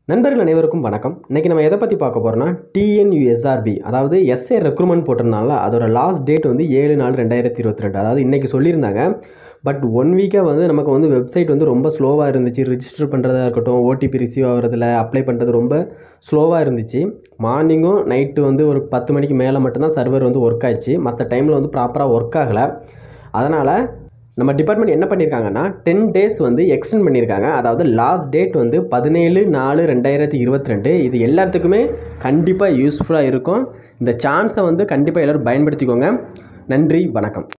நண்பர்கள் அனைவருக்கும் வணக்கம் இன்றைக்கி நம்ம எதை பற்றி பார்க்க போகிறோம்னா டிஎன்யூஎஸ்ஆர்பி அதாவது எஸ்ஏ ரெக்ரூட்மெண்ட் போட்டிருந்தால அதோட லாஸ்ட் டேட் வந்து ஏழு நாலு ரெண்டாயிரத்தி இருபத்தி ரெண்டு அதாவது இன்றைக்கி சொல்லியிருந்தாங்க பட் ஒன் வீக்காக வந்து நமக்கு வந்து வெப்சைட் வந்து ரொம்ப ஸ்லோவாக இருந்துச்சு ரிஜிஸ்டர் பண்ணுறதா இருக்கட்டும் ஓடிபி ரிசீவ் ஆகிறதுல அப்ளை பண்ணுறது ரொம்ப ஸ்லோவாக இருந்துச்சு மார்னிங்கும் நைட்டு வந்து ஒரு பத்து மணிக்கு மேலே மட்டும்தான் சர்வர் வந்து ஒர்க் ஆச்சு மற்ற டைமில் வந்து ப்ராப்பராக ஒர்க் ஆகலை அதனால் நம்ம டிபார்ட்மெண்ட் என்ன பண்ணியிருக்காங்கன்னா டென் டேஸ் வந்து எக்ஸ்டெண்ட் பண்ணியிருக்காங்க அதாவது லாஸ்ட் டேட் வந்து பதினேழு நாலு ரெண்டாயிரத்தி இருபத்தி ரெண்டு இது எல்லாத்துக்குமே கண்டிப்பாக யூஸ்ஃபுல்லாக இருக்கும் இந்த சான்ஸை வந்து கண்டிப்பாக எல்லோரும் பயன்படுத்திக்கோங்க நன்றி வணக்கம்